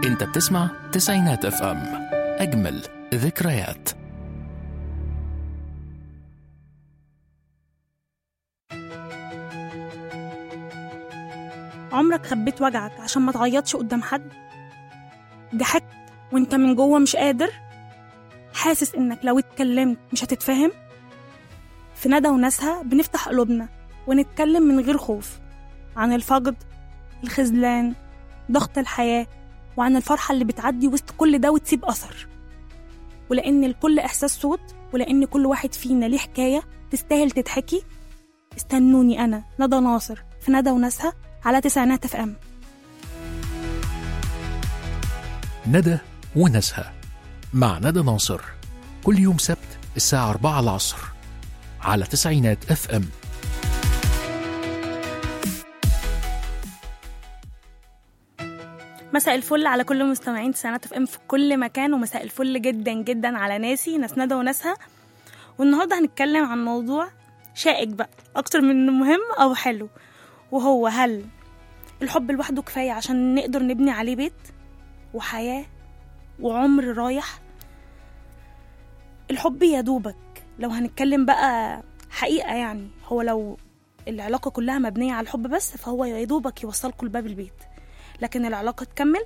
انت بتسمع تسعينات اف ام اجمل ذكريات عمرك خبيت وجعك عشان ما تعيطش قدام حد ضحكت وانت من جوه مش قادر حاسس انك لو اتكلمت مش هتتفهم في ندى وناسها بنفتح قلوبنا ونتكلم من غير خوف عن الفقد الخذلان ضغط الحياة وعن الفرحة اللي بتعدي وسط كل ده وتسيب أثر ولأن لكل إحساس صوت ولأن كل واحد فينا ليه حكاية تستاهل تتحكي استنوني أنا ندى ناصر في ندى وناسها على تسعينات اف ام ندى وناسها مع ندى ناصر كل يوم سبت الساعة 4 العصر على تسعينات اف ام مساء الفل على كل مستمعين تسعينات اف ام في كل مكان ومساء الفل جدا جدا على ناسي ناس ندى وناسها والنهارده هنتكلم عن موضوع شائك بقى اكتر من إنه مهم او حلو وهو هل الحب لوحده كفايه عشان نقدر نبني عليه بيت وحياه وعمر رايح الحب يا دوبك لو هنتكلم بقى حقيقه يعني هو لو العلاقه كلها مبنيه على الحب بس فهو يا دوبك يوصلكوا لباب البيت لكن العلاقه تكمل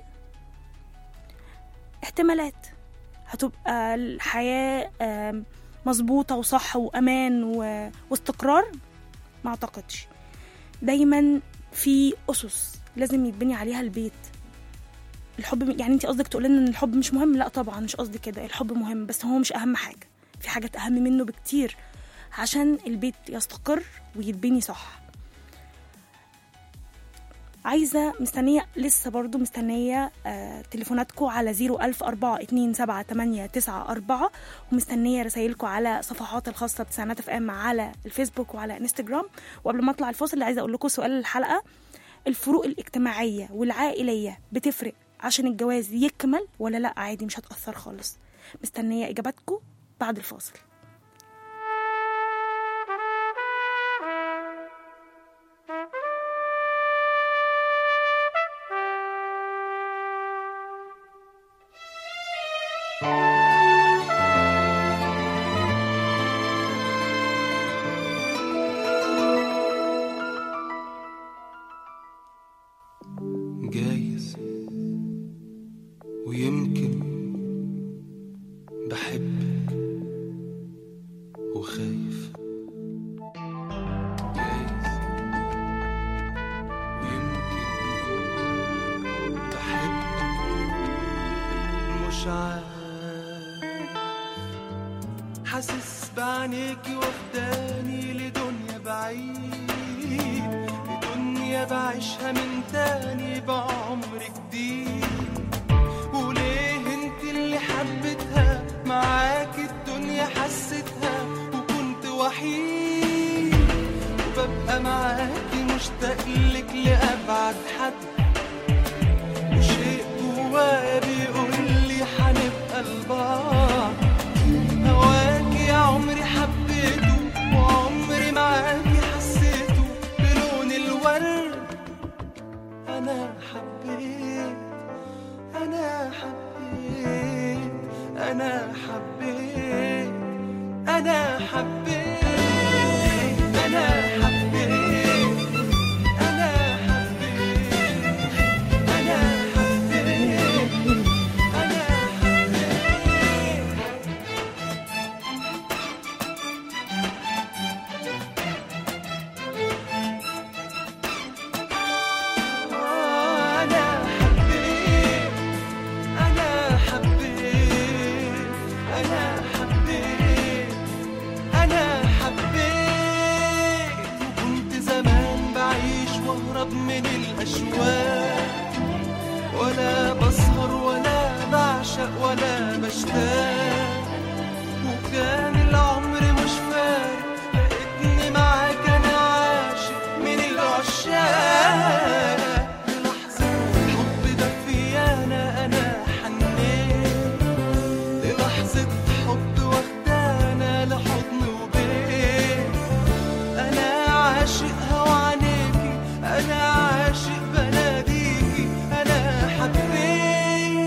احتمالات هتبقى الحياه آم، مظبوطه وصح وامان و... واستقرار ما اعتقدش دايما في اسس لازم يتبني عليها البيت الحب يعني انت قصدك تقول ان الحب مش مهم لا طبعا مش قصدي كده الحب مهم بس هو مش اهم حاجه في حاجات اهم منه بكتير عشان البيت يستقر ويتبني صح عايزة مستنية لسه برضو مستنية آه تليفوناتكم على زيرو ألف أربعة اتنين سبعة تمانية تسعة أربعة ومستنية رسايلكم على صفحات الخاصة بتسعينات اف ام على الفيسبوك وعلى انستجرام وقبل ما اطلع الفاصل اللي عايزة أقول لكم سؤال الحلقة الفروق الاجتماعية والعائلية بتفرق عشان الجواز يكمل ولا لا عادي مش هتأثر خالص مستنية إجاباتكم بعد الفاصل جايز ويمكن بحبك وخايف جايز ويمكن بحبك مش عارف حاسس بعينيكي واخداني لدنيا بعيد لدنيا بعيشها من تاني بعمر جديد وليه انت اللي حبيتها معاكي الدنيا حسيتها وكنت وحيد وببقى معاكي مشتاق لك لأبعد حد وشيء جوايا بيقول لي هنبقى لبعض هواكي يا عمري حبيته وعمري معاكي حسيته بلون الورد أنا حبيت أنا حبيت أنا حبيت أنا حبيت أنا حبيت أنا حبيت أنا حبيت أنا حبيت أنا حبيت أنا حبيت أنا حبيت أنا حبيت وكنت زمان بعيش وأهرب من الأشواق ولا بسهر ولا بعشق ولا بشتاق وكان العمر مش فارق لقيتني معاك أنا عاشق من العشاق للحظة حب دفيانة أنا حنيت للحظة حب واخدانا لحضن وبيت أنا عاشق هوانيكي أنا عاشق بناديكي أنا حبيت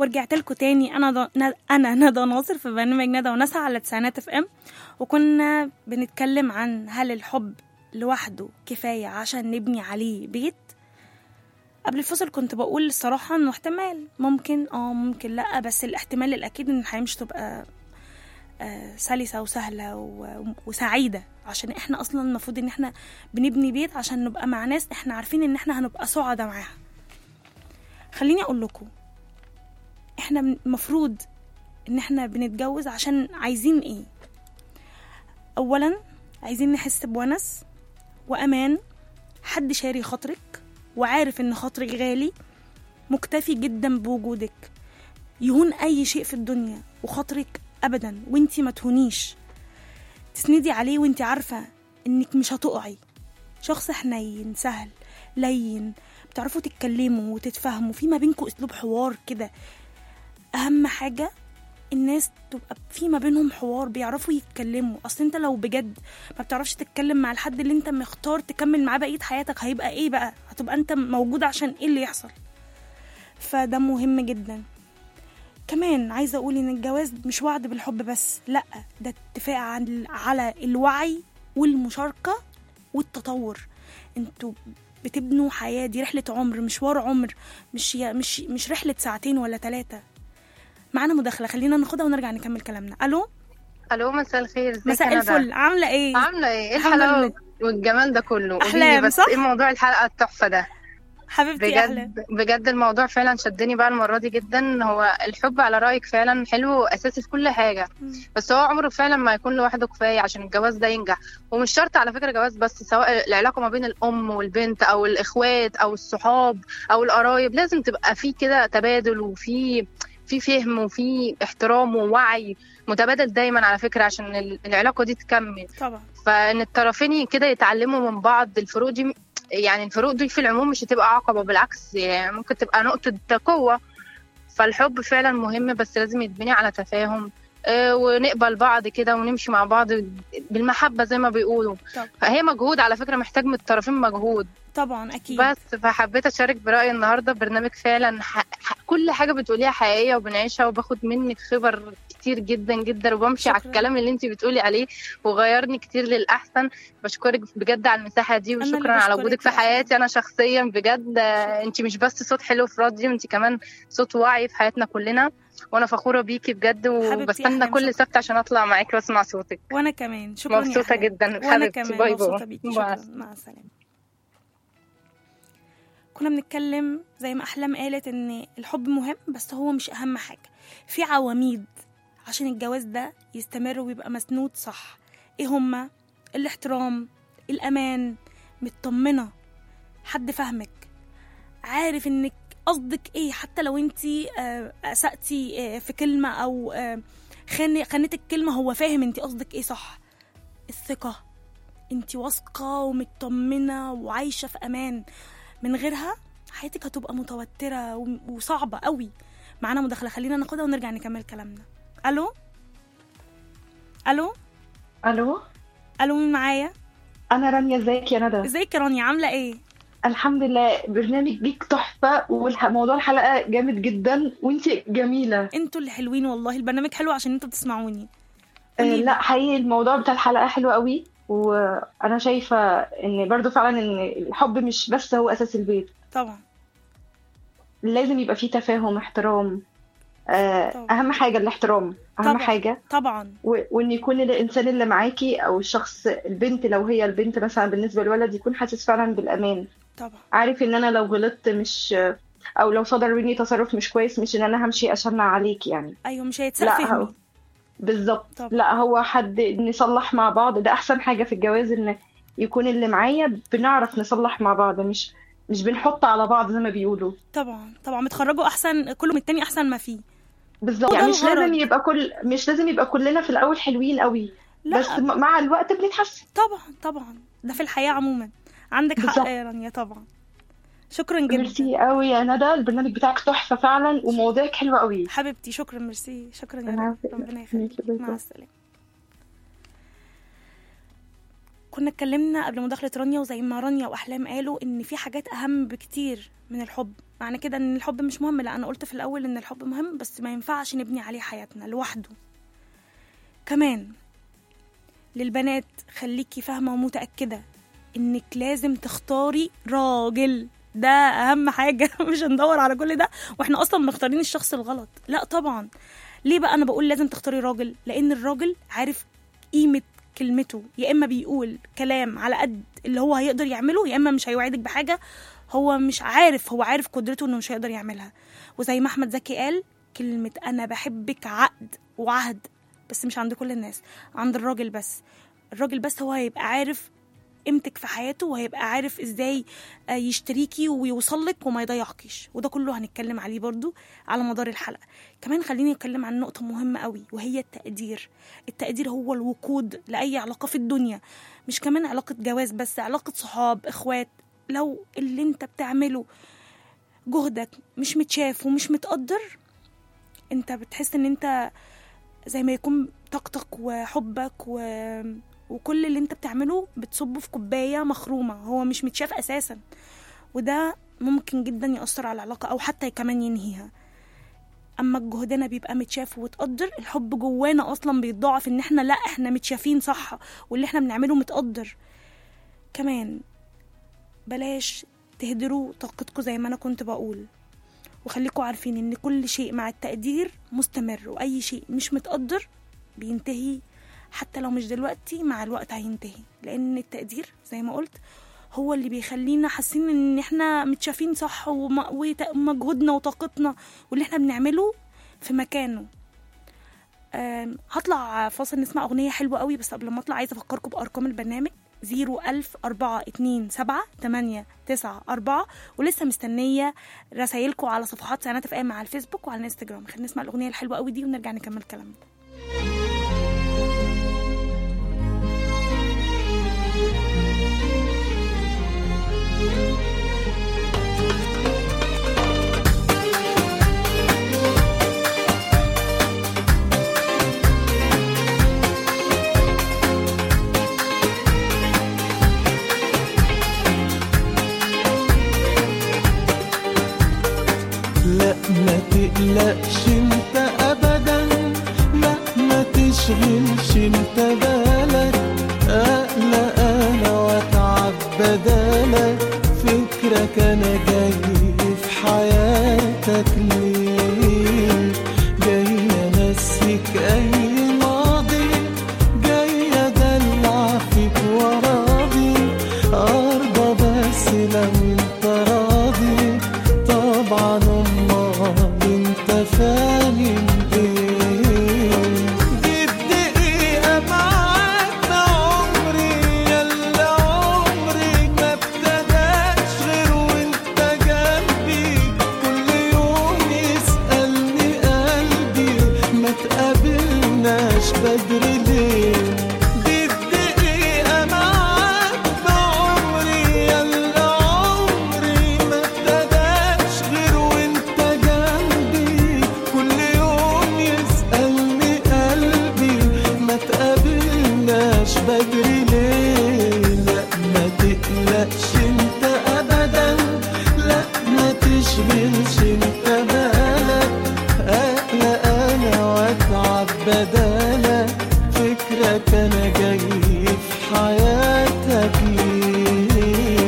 ورجعت لكم تاني انا ض... ن- انا ندى ناصر في برنامج ندى ونسى على تسعينات اف ام وكنا بنتكلم عن هل الحب لوحده كفايه عشان نبني عليه بيت قبل الفصل كنت بقول الصراحه انه احتمال ممكن اه ممكن لا بس الاحتمال الاكيد ان الحياه مش تبقى آه، سلسه وسهله و- وسعيده عشان احنا اصلا المفروض ان احنا بنبني بيت عشان نبقى مع ناس احنا عارفين ان احنا هنبقى سعداء معاها خليني اقول لكم احنا المفروض ان احنا بنتجوز عشان عايزين ايه اولا عايزين نحس بونس وامان حد شاري خاطرك وعارف ان خاطرك غالي مكتفي جدا بوجودك يهون اي شيء في الدنيا وخاطرك ابدا وانتي ما تهونيش تسندي عليه وانتي عارفه انك مش هتقعي شخص حنين سهل لين بتعرفوا تتكلموا وتتفاهموا في ما بينكم اسلوب حوار كده اهم حاجه الناس تبقى في ما بينهم حوار بيعرفوا يتكلموا اصل انت لو بجد ما بتعرفش تتكلم مع الحد اللي انت مختار تكمل معاه بقيه حياتك هيبقى ايه بقى هتبقى انت موجود عشان ايه اللي يحصل فده مهم جدا كمان عايزه اقول ان الجواز مش وعد بالحب بس لا ده اتفاق عن على الوعي والمشاركه والتطور انتوا بتبنوا حياه دي رحله عمر مشوار عمر مش مش مش رحله ساعتين ولا ثلاثه معانا مداخله خلينا ناخدها ونرجع نكمل كلامنا الو الو مساء الخير ازيك مساء يا ندى؟ الفل عامله ايه عامله ايه ايه الحمد الحلاوه لله. والجمال ده كله قولي أحلام، لي بس صح؟ ايه موضوع الحلقه التحفه ده حبيبتي يا اهلا بجد بجد الموضوع فعلا شدني بقى المره دي جدا هو الحب على رايك فعلا حلو واساسي في كل حاجه مم. بس هو عمره فعلا ما يكون لوحده كفايه عشان الجواز ده ينجح ومش شرط على فكره جواز بس سواء العلاقه ما بين الام والبنت او الاخوات او الصحاب او القرايب لازم تبقى في كده تبادل وفي في فهم وفي احترام ووعي متبادل دايما على فكره عشان ال- العلاقه دي تكمل طبعا فان الطرفين كده يتعلموا من بعض الفروق دي يعني الفروق دي في العموم مش هتبقى عقبة بالعكس يعني ممكن تبقى نقطة قوة فالحب فعلا مهم بس لازم يتبني على تفاهم آه، ونقبل بعض كده ونمشي مع بعض بالمحبة زي ما بيقولوا طب. فهي مجهود على فكرة محتاج من الطرفين مجهود طبعا اكيد بس فحبيت اشارك برأيي النهارده برنامج فعلا ح... ح... كل حاجه بتقوليها حقيقيه وبنعيشها وباخد منك خبر كتير جدا جدا وبمشي على شكراً. الكلام اللي انت بتقولي عليه وغيرني كتير للاحسن بشكرك بجد على المساحه دي اللي وشكرا على بشكرك وجودك في يا أحمد. حياتي انا شخصيا بجد آه، انت مش بس صوت حلو في راديو انت كمان صوت وعي في حياتنا كلنا وانا فخوره بيكي بجد حبيبتي وبستنى أحلام، كل شكراً. سبت عشان اطلع معاكي واسمع صوتك وانا كمان شكرا يا مبسوطه أحلام. جدا وانا حبيبتي كمان باي مبسوطه باي بيكي باي. شكرا مع السلامه كنا بنتكلم زي ما احلام قالت ان الحب مهم بس هو مش اهم حاجه في عواميد عشان الجواز ده يستمر ويبقى مسنود صح ايه هما الاحترام الامان مطمنه حد فاهمك عارف انك قصدك ايه حتى لو انتي آه، اسأتي آه، في كلمه او آه، خان خانتك كلمه هو فاهم انتي قصدك ايه صح الثقه انتي واثقه ومطمنه وعايشه في امان من غيرها حياتك هتبقى متوتره و- وصعبه قوي معانا مداخله خلينا ناخدها ونرجع نكمل كلامنا الو الو الو الو مين معايا انا رانيا ازيك يا ندى ازيك يا رانيا عامله ايه الحمد لله برنامج ليك تحفه وموضوع الحلقه جامد جدا وانت جميله انتوا اللي حلوين والله البرنامج حلو عشان انتوا بتسمعوني آه قوليلي. لا حقيقي الموضوع بتاع الحلقه حلو قوي وانا شايفه ان برضو فعلا ان الحب مش بس هو اساس البيت طبعا لازم يبقى فيه تفاهم احترام آه طبعا. اهم حاجه الاحترام اهم طبعا. حاجه طبعا و- وان يكون الانسان اللي معاكي او الشخص البنت لو هي البنت مثلا بالنسبه للولد يكون حاسس فعلا بالامان طبعا عارف ان انا لو غلطت مش او لو صدر مني تصرف مش كويس مش ان انا همشي اشنع عليك يعني ايوه مش هيتسق لا، هو- فهمي بالظبط طبعا. لا هو حد نصلح مع بعض ده احسن حاجة في الجواز ان يكون اللي معايا بنعرف نصلح مع بعض مش مش بنحط على بعض زي ما بيقولوا طبعا طبعا بتخرجوا احسن كله من التاني احسن ما فيه بالظبط وده يعني مش الغرض. لازم يبقى كل مش لازم يبقى كلنا في الاول حلوين قوي لا بس م- مع الوقت بنتحسن طبعا طبعا ده في الحياه عموما عندك حق بالظبط. يا رانيا طبعا شكرا جدا ميرسي قوي يا ندى البرنامج بتاعك تحفة فعلا ومواضيعك حلوة قوي حبيبتي شكرا ميرسي شكرا يا أنا رب عارفة. ربنا يخليك ماشي، باي مع باي. السلامه كنا اتكلمنا قبل مداخلة رانيا وزي ما رانيا وأحلام قالوا إن في حاجات أهم بكتير من الحب معنى كده إن الحب مش مهم لا أنا قلت في الأول إن الحب مهم بس ما ينفعش نبني عليه حياتنا لوحده كمان للبنات خليكي فاهمة ومتأكدة إنك لازم تختاري راجل ده أهم حاجة مش هندور على كل ده وإحنا أصلا مختارين الشخص الغلط لا طبعا ليه بقى أنا بقول لازم تختاري راجل لأن الراجل عارف قيمة كلمته يا اما بيقول كلام على قد اللي هو هيقدر يعمله يا اما مش هيوعدك بحاجه هو مش عارف هو عارف قدرته انه مش هيقدر يعملها وزي ما احمد زكي قال كلمه انا بحبك عقد وعهد بس مش عند كل الناس عند الراجل بس الراجل بس هو هيبقى عارف قيمتك في حياته وهيبقى عارف ازاي آه، يشتريكي ويوصلك وما يضيعكيش وده كله هنتكلم عليه برضو على مدار الحلقه كمان خليني اتكلم عن نقطه مهمه قوي وهي التقدير التقدير هو الوقود لاي علاقه في الدنيا مش كمان علاقه جواز بس علاقه صحاب اخوات لو اللي انت بتعمله جهدك مش متشاف ومش متقدر انت بتحس ان انت زي ما يكون طاقتك وحبك و... وكل اللي انت بتعمله بتصبه في كوبايه مخرومه هو مش متشاف اساسا وده ممكن جدا يأثر على العلاقه او حتى كمان ينهيها اما جهدنا بيبقى متشاف وتقدر الحب جوانا اصلا بيتضاعف ان احنا لا احنا متشافين صح واللي احنا بنعمله متقدر كمان بلاش تهدروا طاقتكم زي ما انا كنت بقول وخليكوا عارفين ان كل شيء مع التقدير مستمر واي شيء مش متقدر بينتهي حتى لو مش دلوقتي مع الوقت هينتهي لان التقدير زي ما قلت هو اللي بيخلينا حاسين ان احنا متشافين صح وم- وت- ومجهودنا وطاقتنا واللي احنا بنعمله في مكانه آم، هطلع فاصل نسمع أغنية حلوة قوي بس قبل ما أطلع عايزة أفكركم بأرقام البرنامج زيرو ألف أربعة اتنين سبعة تمانية تسعة أربعة ولسه مستنية رسايلكم على صفحات سنات اف ام على الفيسبوك وعلى الانستجرام خلينا نسمع الأغنية الحلوة قوي دي ونرجع نكمل كلامنا لا ما تقلقش انت ابدا لا ما تشغلش انت بالك اقلق انا واتعب بدالك فكرك انا جاي في حياتك ليه جاي امسك اي ماضي جاي ادلع فيك وراضي ارضى بس لو انت راضي طبعا امال انت فاهم ايه دي الدقيقة معاك عمري يلا عمري ما ابتداش غير وانت جنبي كل يوم يسألني قلبي ما تقابلناش بدري ليه دي الدقيقة معاك بعمري يلا عمري ما ابتداش غير وانت جنبي كل يوم يسألني قلبي ما تقابلناش بدري ليه لا ما تقلقش انت ابدا لا ما تشغلش انت بالك اقلق انا واتعب بدالك فكرك انا جاي في حياتك ليه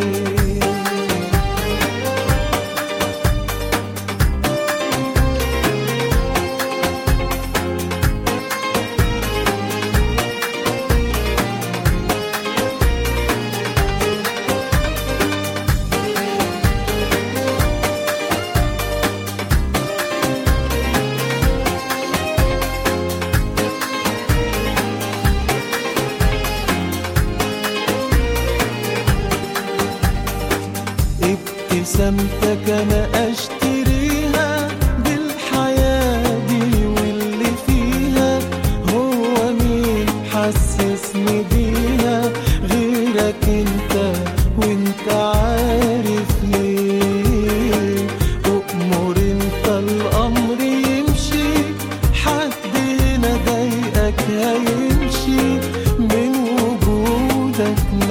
ابتسامتك انا اشتريها بالحياة دي واللي فيها هو مين حسسني بيها غيرك انت وانت عارف ليه أؤمر انت الامر يمشي حد هنا ضايقك هيمشي من وجودك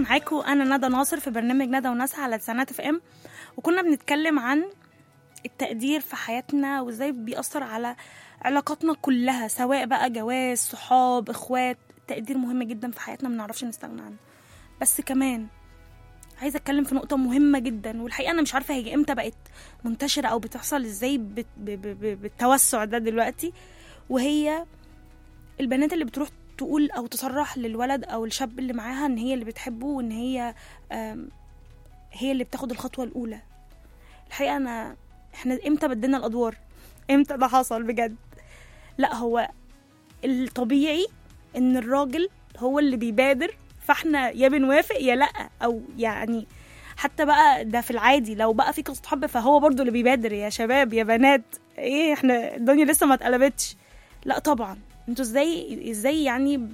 معاكم انا ندى ناصر في برنامج ندى وناسها على تسعينات اف ام وكنا بنتكلم عن التقدير في حياتنا وازاي بيأثر على علاقاتنا كلها سواء بقى جواز صحاب اخوات التقدير مهم جدا في حياتنا ما نعرفش نستغنى عنه بس كمان عايزه اتكلم في نقطه مهمه جدا والحقيقه انا مش عارفه هي امتى بقت منتشره او بتحصل ازاي بت- ب- ب- ب- بالتوسع ده دلوقتي وهي البنات اللي بتروح تقول او تصرح للولد او الشاب اللي معاها ان هي اللي بتحبه وان هي آم، هي اللي بتاخد الخطوه الاولى الحقيقه انا احنا امتى بدلنا الادوار امتى ده حصل بجد لا هو الطبيعي ان الراجل هو اللي بيبادر فاحنا يا بنوافق يا لا او يعني حتى بقى ده في العادي لو بقى في قصه حب فهو برضو اللي بيبادر يا شباب يا بنات ايه احنا الدنيا لسه ما اتقلبتش لا طبعا انتوا ازاي ازاي يعني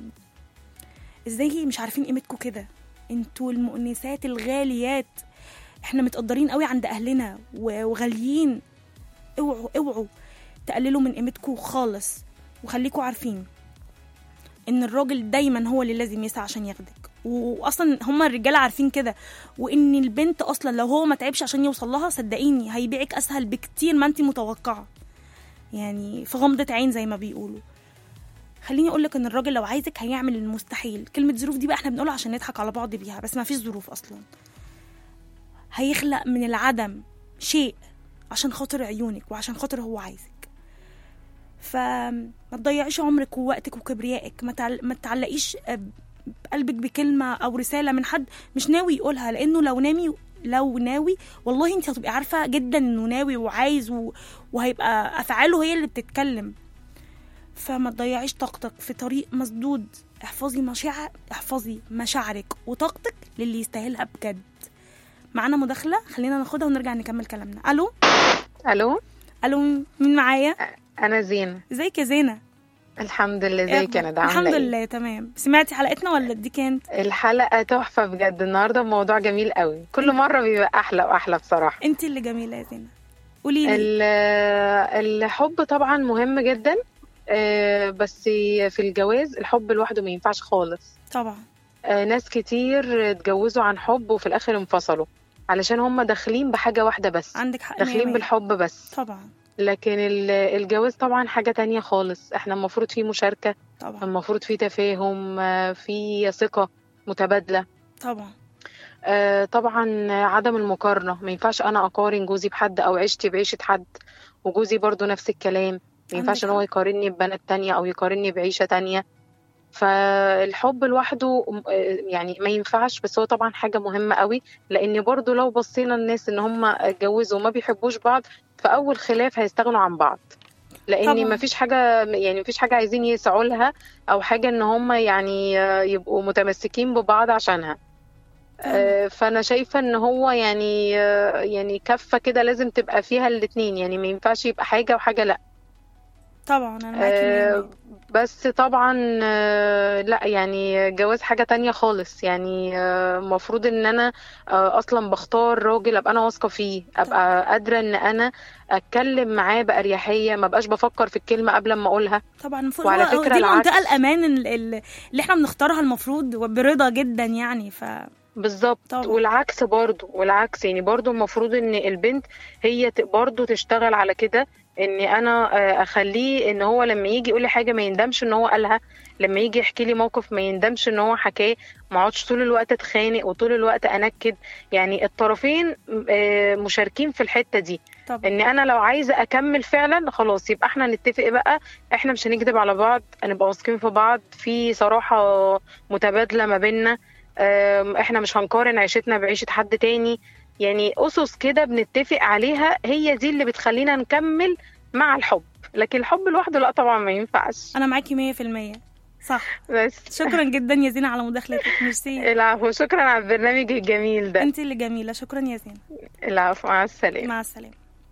ازاي مش عارفين قيمتكم كده انتوا المؤنسات الغاليات احنا متقدرين قوي عند اهلنا و- وغاليين اوعوا اوعوا تقللوا من قيمتكم خالص وخليكوا عارفين ان الراجل دايما هو اللي لازم يسعى عشان ياخدك واصلا هما الرجاله عارفين كده وان البنت اصلا لو هو ما تعبش عشان يوصل لها صدقيني هيبيعك اسهل بكتير ما انت متوقعه يعني في غمضه عين زي ما بيقولوا خليني اقول لك ان الراجل لو عايزك هيعمل المستحيل كلمه ظروف دي بقى احنا بنقولها عشان نضحك على بعض بيها بس ما فيش ظروف اصلا هيخلق من العدم شيء عشان خاطر عيونك وعشان خاطر هو عايزك فما تضيعيش عمرك ووقتك وكبريائك ما تعل... ما تعلقيش آه، قلبك بكلمه او رساله من حد مش ناوي يقولها لانه لو نامي لو ناوي والله انت هتبقي عارفه جدا انه ناوي وعايز و... وهيبقى افعاله هي اللي بتتكلم فما تضيعيش طاقتك في طريق مسدود احفظي مشاعر احفظي مشاعرك وطاقتك للي يستاهلها بجد معانا مداخله خلينا ناخدها ونرجع نكمل كلامنا الو الو الو مين معايا انا زينة ازيك يا زينه الحمد لله إيه ازيك يا أخبار- ندى عامله الحمد إيه؟ لله تمام سمعتي حلقتنا ولا دي كانت الحلقه تحفه بجد النهارده موضوع جميل قوي كل مره بيبقى احلى واحلى بصراحه انت اللي جميله يا زينه قولي لي ال- الحب طبعا مهم جدا آه، بس في الجواز الحب لوحده ما ينفعش خالص طبعا آه، ناس كتير اتجوزوا عن حب وفي الاخر انفصلوا علشان هم داخلين بحاجه واحده بس عندك حق مية داخلين مية. بالحب بس طبعا لكن ال- الجواز طبعا حاجه تانية خالص احنا المفروض فيه مشاركه طبعا المفروض في تفاهم آه، في ثقة متبادلة طبعا آه، طبعا عدم المقارنة ما ينفعش أنا أقارن جوزي بحد أو عيشتي بعيشة حد وجوزي برضو نفس الكلام ما ينفعش إن هو حق. يقارني ببنات تانية أو يقارني بعيشة تانية فالحب لوحده آه، يعني ما ينفعش بس هو طبعا حاجة مهمة قوي لأن برضو لو بصينا الناس إن هم اتجوزوا وما بيحبوش بعض فأول خلاف هيستغنوا عن بعض طبعاً. لان مفيش حاجه يعني مفيش حاجه عايزين يسعوا لها او حاجه ان هم يعني آه، يبقوا متمسكين ببعض عشانها آه، فانا شايفه ان هو يعني آه، يعني كفه كده لازم تبقى فيها الاتنين يعني ما ينفعش يبقى حاجه وحاجه لا طبعا انا معاكي مية آه، مية. بس طبعا آه، لا يعني جواز حاجة تانية خالص يعني آه، المفروض ان انا آه، اصلا بختار راجل ابقى انا واثقة فيه ابقى قادرة ان انا اتكلم معاه بأريحية ما بقاش بفكر في الكلمة قبل ما اقولها طبعا المفروض وعلى هو- هو فكرة دي المنطقه العكس. الامان ال- ال- اللي احنا بنختارها المفروض برضا جدا يعني ف بالظبط طبعا. والعكس برضو والعكس يعني برضو المفروض ان البنت هي ت- برضو تشتغل على كده ان انا آه، اخليه ان هو لما يجي يقول لي حاجه ما يندمش ان هو قالها لما يجي يحكي لي موقف ما يندمش ان هو حكاه ما اقعدش طول الوقت اتخانق وطول الوقت انكد يعني الطرفين آه، مشاركين في الحته دي طبعا ان انا لو عايزه اكمل فعلا خلاص يبقى احنا نتفق بقى احنا مش هنكذب على بعض هنبقى واثقين في بعض في صراحه متبادله ما بيننا آم، احنا مش هنقارن عيشتنا بعيشه حد تاني يعني اسس كده بنتفق عليها هي دي اللي بتخلينا نكمل مع الحب لكن الحب لوحده لا طبعا ما ينفعش انا معاكي مية في المية صح بس شكرا جدا يا زينة على مداخلتك ميرسي العفو شكرا على البرنامج الجميل ده انت اللي جميلة شكرا يا زينة العفو مع السلامه مع السلامة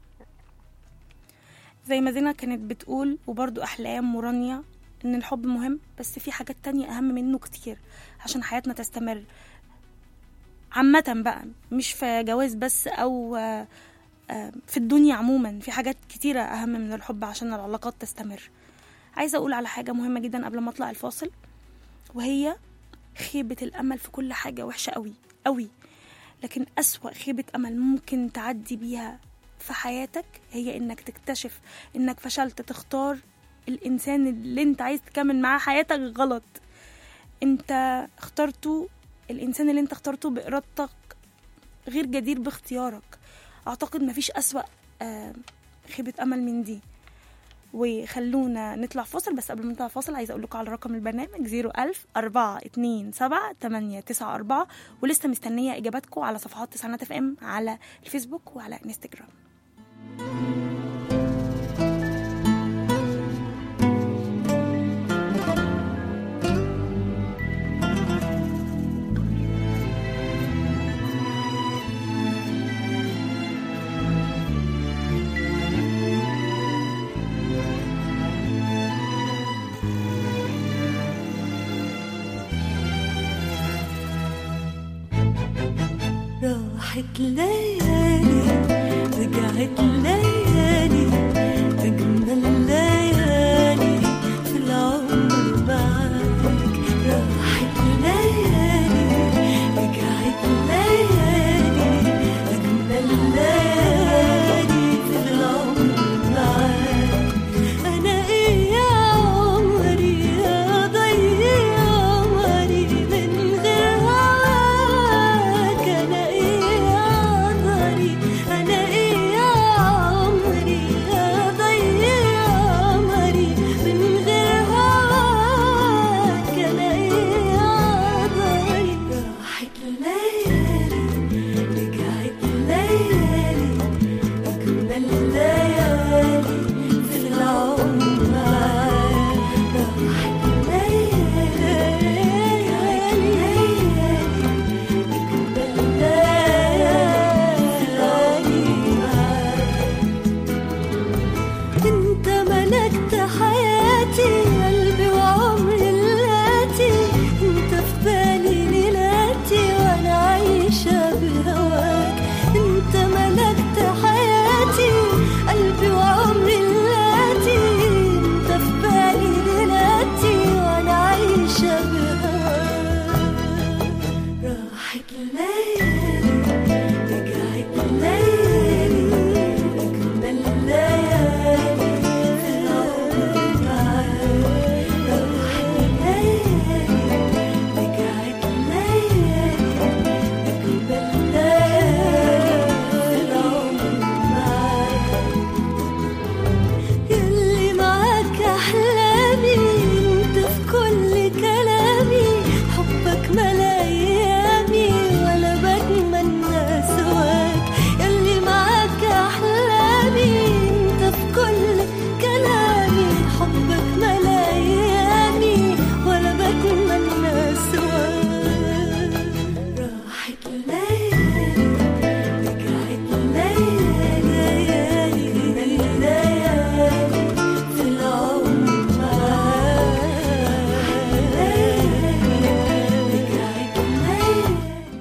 زي ما زينة كانت بتقول وبرضو أحلام ورانيا إن الحب مهم بس في حاجات تانية أهم منه كتير عشان حياتنا تستمر عامة بقى مش في جواز بس أو آه، آه، في الدنيا عموما في حاجات كتيرة أهم من الحب عشان العلاقات تستمر عايزة أقول على حاجة مهمة جدا قبل ما أطلع الفاصل وهي خيبة الأمل في كل حاجة وحشة قوي قوي لكن أسوأ خيبة أمل ممكن تعدي بيها في حياتك هي إنك تكتشف إنك فشلت تختار الإنسان اللي أنت عايز تكمل معاه حياتك غلط أنت اخترته الإنسان اللي أنت اخترته بإرادتك غير جدير باختيارك أعتقد مفيش أسوأ آه، خيبة أمل من دي وخلونا نطلع فاصل بس قبل ما نطلع فاصل عايزه اقول لكم على رقم البرنامج 01000 427 894 ولسه مستنيه اجاباتكم على صفحات تسعينات اف ام على الفيسبوك وعلى انستجرام راحت ليالي رجعت ليالي أجمل ليالي في العمر معاك راحت ليالي رجعت ليالي أجمل ليالي في العمر معاك أنا إيه يا عمري يا ضيع عمري من غير هواك أنا إيه يا عمري أنا إيه يا عمري يا ضيع عمري من غير هواك أنا إيه يا عمري راحت ليالي رجعت ليالي أجمل ليالي في العمر معاك راحت ليالي رجعت ليالي أجمل ليالي معاك انت ملكت حياتي قلبي وعمري اللاتي انت في بالي ليلاتي وانا عايشة بهواك انت ملكت حياتي قلبي وعمري اللاتي انت في بالي ليلاتي وانا عايشة بهواك راحت ليالي رجعت ليالي أجمل ليالي في العمر معاك راحت ليالي رجعت ليالي أجمل ليالي في العمر معاك يلي معاك أحلامي انت في كل كلامي حبك ملا أيامي ولا بتمنى سواك يلي معاك أحلامي انت في كل كلامي حبك ملا أيامي ولا بتمنى سواك راحت ليالي رجعت ليالي ليالي في العمر معاك رجعت ليالي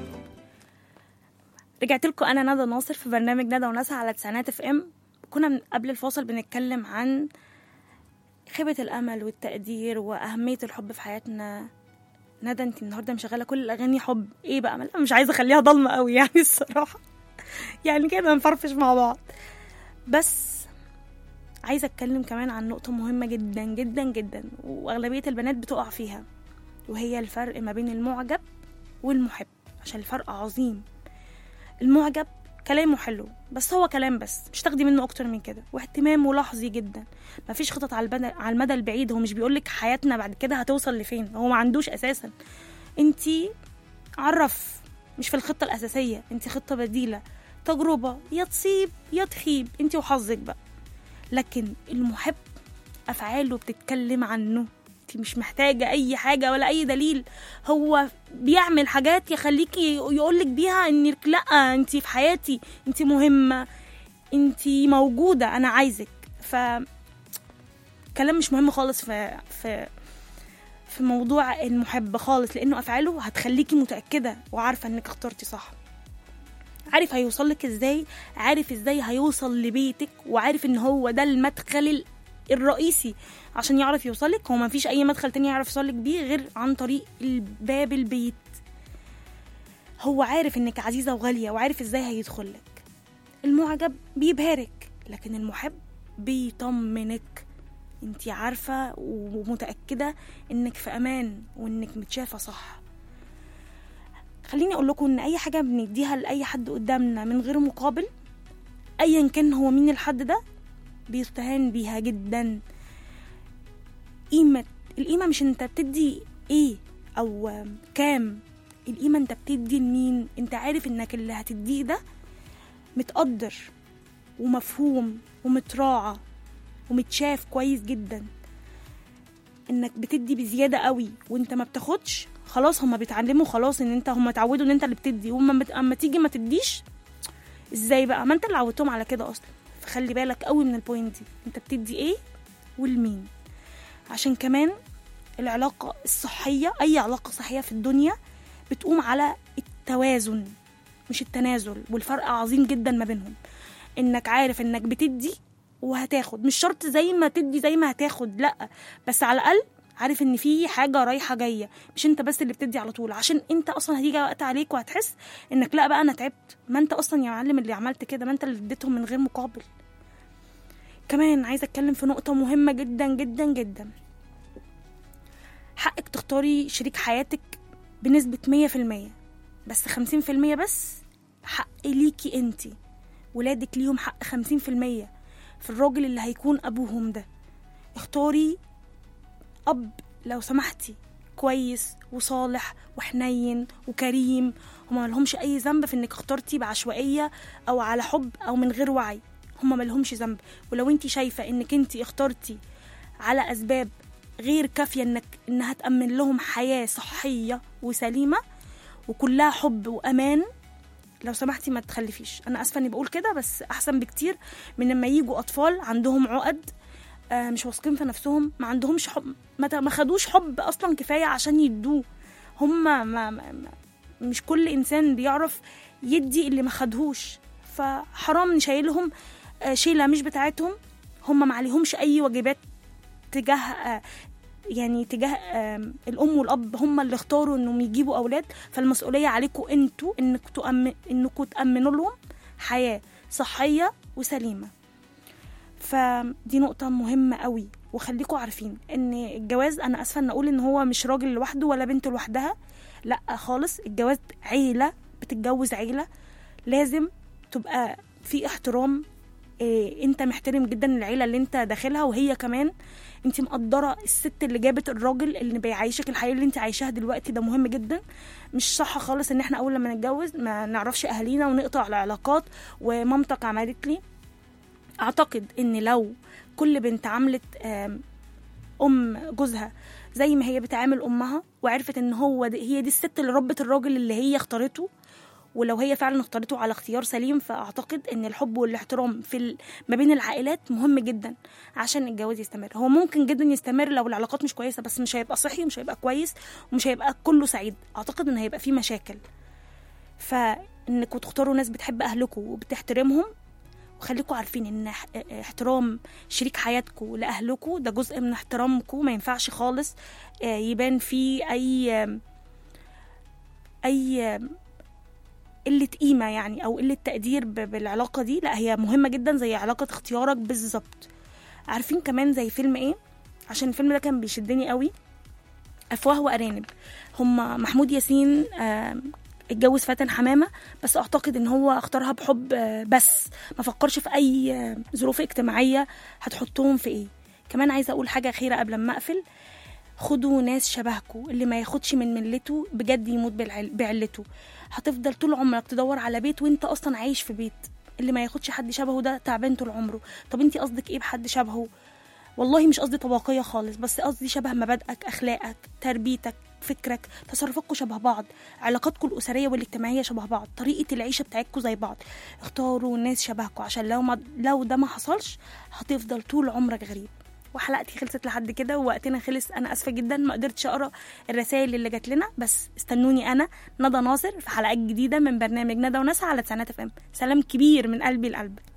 رجعت لكم انا ندى ناصر في برنامج ندى وناسها على تسعينات اف ام كنا من قبل الفاصل بنتكلم عن خيبة الامل والتقدير واهمية الحب في حياتنا ندى انت النهارده مشغله كل الاغاني حب ايه بقى أنا مش عايزه اخليها ضلمه قوي يعني الصراحه يعني كده نفرفش مع بعض بس عايزه اتكلم كمان عن نقطه مهمه جدا جدا جدا واغلبيه البنات بتقع فيها وهي الفرق ما بين المعجب والمحب عشان الفرق عظيم المعجب كلامه حلو بس هو كلام بس مش تاخدي منه اكتر من كده واهتمامه لحظي جدا مفيش خطط على المدى على المدى البعيد هو مش بيقولك حياتنا بعد كده هتوصل لفين هو ما عندوش اساسا انتي عرف مش في الخطه الاساسيه انتي خطه بديله تجربه يا تصيب يا تخيب انتي وحظك بقى لكن المحب افعاله بتتكلم عنه انت مش محتاجه اي حاجه ولا اي دليل هو بيعمل حاجات يخليكي يقولك بيها انك لا انت في حياتي انت مهمه انت موجوده انا عايزك ف كلام مش مهم خالص في في في موضوع المحب خالص لانه افعاله هتخليكي متاكده وعارفه انك اخترتي صح عارف هيوصل لك ازاي عارف ازاي هيوصل لبيتك وعارف ان هو ده المدخل الرئيسي عشان يعرف يوصلك هو ما فيش اي مدخل تاني يعرف يوصلك بيه غير عن طريق الباب البيت هو عارف انك عزيزه وغاليه وعارف ازاي هيدخل لك المعجب بيبهرك لكن المحب بيطمنك انت عارفه ومتاكده انك في امان وانك متشافه صح خليني اقول لكم ان اي حاجه بنديها لاي حد قدامنا من غير مقابل ايا كان هو مين الحد ده بيستهان بيها جدا قيمه القيمه مش انت بتدي ايه او كام القيمه انت بتدي لمين انت عارف انك اللي هتديه ده متقدر ومفهوم ومتراعى ومتشاف كويس جدا انك بتدي بزياده قوي وانت ما بتاخدش خلاص هما بيتعلموا خلاص ان انت هما اتعودوا ان انت اللي بتدي وهم مت... اما تيجي ما تديش ازاي بقى ما انت اللي عودتهم على كده اصلا فخلي بالك قوي من البوينت دي انت بتدي ايه والمين عشان كمان العلاقة الصحية أي علاقة صحية في الدنيا بتقوم على التوازن مش التنازل والفرق عظيم جدا ما بينهم انك عارف انك بتدي وهتاخد مش شرط زي ما تدي زي ما هتاخد لا بس على الاقل عارف ان في حاجه رايحه جايه مش انت بس اللي بتدي على طول عشان انت اصلا هتيجي وقت عليك وهتحس انك لا بقى انا تعبت ما انت اصلا يا معلم اللي عملت كده ما انت اللي اديتهم من غير مقابل كمان عايزه اتكلم في نقطه مهمه جدا جدا جدا حقك تختاري شريك حياتك بنسبة مية في المية بس خمسين في المية بس حق ليكي انتي ولادك ليهم حق خمسين في المية في الراجل اللي هيكون أبوهم ده اختاري أب لو سمحتي كويس وصالح وحنين وكريم هما ملهمش أي ذنب في إنك اخترتي بعشوائية أو على حب أو من غير وعي هما ملهمش ذنب ولو انتي شايفة إنك انتي اخترتي على أسباب غير كافية إنك إنها تأمن لهم حياة صحية وسليمة وكلها حب وأمان لو سمحتي ما تخلفيش أنا آسفة إني بقول كده بس أحسن بكتير من لما يجوا أطفال عندهم عقد آه، مش واثقين في نفسهم ما عندهمش حب ما ت- ما خدوش حب أصلا كفاية عشان يدوه هم ما ما ما مش كل إنسان بيعرف يدي اللي ما خدهوش فحرام نشيلهم آه، شيلة مش بتاعتهم هم ما عليهمش أي واجبات تجاه آه، يعني تجاه آم، الام والاب هم اللي اختاروا انهم يجيبوا اولاد فالمسؤوليه عليكم انتوا انك تؤمن انكم تامنوا لهم حياه صحيه وسليمه فدي نقطة مهمة قوي وخليكم عارفين ان الجواز انا اسفة ان اقول ان هو مش راجل لوحده ولا بنت لوحدها لا خالص الجواز عيلة بتتجوز عيلة لازم تبقى في احترام إيه انت محترم جدا العيلة اللي انت داخلها وهي كمان انت مقدره الست اللي جابت الراجل اللي بيعيشك الحياه اللي انت عايشاها دلوقتي ده مهم جدا مش صح خالص ان احنا اول لما نتجوز ما نعرفش اهالينا ونقطع العلاقات ومامتك عملت لي اعتقد ان لو كل بنت عملت آم، ام جوزها زي ما هي بتعامل امها وعرفت ان هو دي هي دي الست اللي ربت الراجل اللي هي اختارته ولو هي فعلا اختارته على اختيار سليم فاعتقد ان الحب والاحترام في ال... ما بين العائلات مهم جدا عشان الجواز يستمر هو ممكن جدا يستمر لو العلاقات مش كويسه بس مش هيبقى صحي ومش هيبقى كويس ومش هيبقى كله سعيد اعتقد ان هيبقى فيه مشاكل فانكم تختاروا ناس بتحب اهلكم وبتحترمهم وخليكم عارفين ان اح- احترام شريك حياتكم لاهلكم ده جزء من احترامكم ما ينفعش خالص آه، يبان فيه اي اي قلة قيمة يعني أو قلة تقدير ب- بالعلاقة دي لا هي مهمة جدا زي علاقة اختيارك بالظبط عارفين كمان زي فيلم ايه عشان الفيلم ده كان بيشدني قوي أفواه وأرانب هما محمود ياسين آم، اتجوز فاتن حمامة بس أعتقد إن هو اختارها بحب آه، بس ما فكرش في أي آه، ظروف اجتماعية هتحطهم في إيه كمان عايزة أقول حاجة أخيرة قبل ما أقفل خدوا ناس شبهكوا اللي ما ياخدش من ملته بجد يموت بالعل- بعلته هتفضل طول عمرك تدور على بيت وانت اصلا عايش في بيت اللي ما ياخدش حد شبهه ده تعبان طول عمره طب انت قصدك ايه بحد شبهه والله مش قصدي طبقيه خالص بس قصدي شبه مبادئك اخلاقك تربيتك فكرك تصرفاتكم شبه بعض علاقاتكم الاسريه والاجتماعيه شبه بعض طريقه العيشه بتاعتكم زي بعض اختاروا ناس شبهكم عشان لو ما لو ده ما حصلش هتفضل طول عمرك غريب وحلقتي خلصت لحد كده ووقتنا خلص انا اسفه جدا ما قدرتش اقرا الرسائل اللي جات لنا بس استنوني انا ندى ناصر في حلقات جديده من برنامج ندى ونسى على تسعينات اف ام سلام كبير من قلبي لقلبك